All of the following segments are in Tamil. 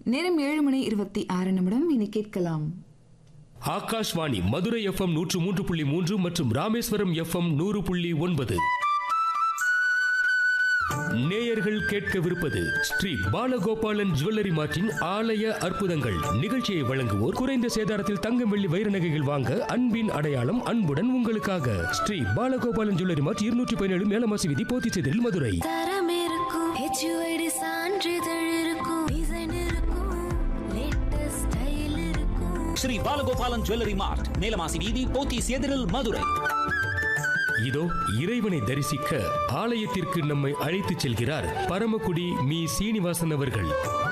நேரம் ஏழு மணி இருபத்தி ஆறு நிமிடம் இனி கேட்கலாம் ஆகாஷ்வாணி மதுரை எஃப்எம் நூற்று மூன்று புள்ளி மூன்று மற்றும் ராமேஸ்வரம் எஃப்எம் நூறு புள்ளி ஒன்பது நேயர்கள் கேட்கவிருப்பது ஸ்ரீ பாலகோபாலன் ஜுவல்லரி மார்ட்டின் ஆலய அற்புதங்கள் நிகழ்ச்சியை வழங்குவோர் குறைந்த சேதாரத்தில் தங்கம் வெள்ளி வைர நகைகள் வாங்க அன்பின் அடையாளம் அன்புடன் உங்களுக்காக ஸ்ரீ பாலகோபாலன் ஜுவல்லரி மார்ட் இருநூற்றி பதினேழு மேலமாசி விதி போத்திச்செதில் மதுரை தரம் இருக்கும் ஹெச்யூஐடி சான்றிதழ் இருக்கும் டிசைன் இருக்கும் லேட்டஸ்ட் ஸ்டைல் இருக்கும் ஸ்ரீ பாலகோபாலன் ஜுவல்லரி மார்ட் மேலமாசி வீதி போத்தீஸ் எதிரில் மதுரை இதோ இறைவனை தரிசிக்க ஆலயத்திற்கு நம்மை அழைத்துச் செல்கிறார் பரமக்குடி மீ சீனிவாசன் அவர்கள்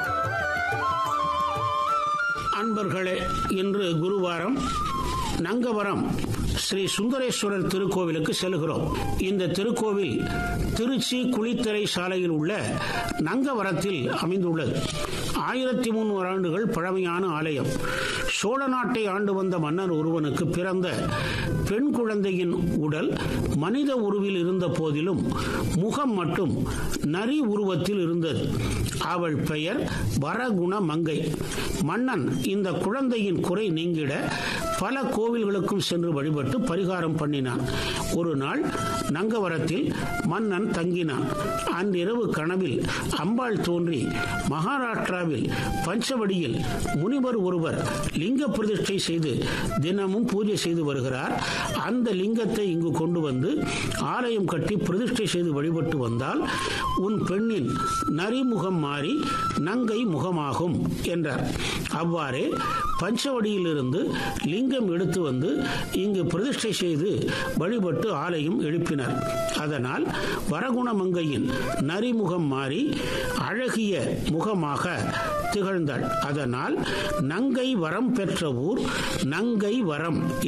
அன்பர்களே இன்று குருவாரம் நங்கவரம் ஸ்ரீ சுந்தரேஸ்வரர் திருக்கோவிலுக்கு செல்கிறோம் இந்த திருக்கோவில் திருச்சி குளித்தரை சாலையில் உள்ள நங்கவரத்தில் அமைந்துள்ளது ஆயிரத்தி முன்னூறு ஆண்டுகள் பழமையான ஆலயம் சோழ நாட்டை ஆண்டு வந்த மன்னர் ஒருவனுக்கு பிறந்த பெண் குழந்தையின் உடல் மனித உருவில் இருந்த போதிலும் முகம் மட்டும் நரி உருவத்தில் இருந்தது அவள் பெயர் வரகுண மங்கை மன்னன் இந்த குழந்தையின் குறை நீங்கிட பல கோவில்களுக்கும் சென்று வழிபட்டு பரிகாரம் பண்ணினான் ஒரு நாள் நங்கவரத்தில் மன்னன் தங்கினான் அன்றிரவு கனவில் அம்பாள் தோன்றி மகாராஷ்டிராவில் பஞ்சவடியில் முனிவர் ஒருவர் லிங்க பிரதிஷ்டை செய்து தினமும் பூஜை செய்து வருகிறார் அந்த லிங்கத்தை இங்கு கொண்டு வந்து ஆலயம் கட்டி பிரதிஷ்டை செய்து வழிபட்டு வந்தால் உன் பெண்ணின் நரிமுகம் மாறி நங்கை முகமாகும் என்றார் அவ்வாறே பஞ்சவடியிலிருந்து லிங்கம் எடுத்து வந்து இங்கு பிரதிஷ்டை செய்து வழிபட்டு ஆலயம் எழுப்பினர் அதனால் வரகுணமங்கையின் நரிமுகம் மாறி அழகிய முகமாக திகழ்ந்தாள் அதனால் நங்கை வரம் பெற்ற ஊர் நங்கை வரம்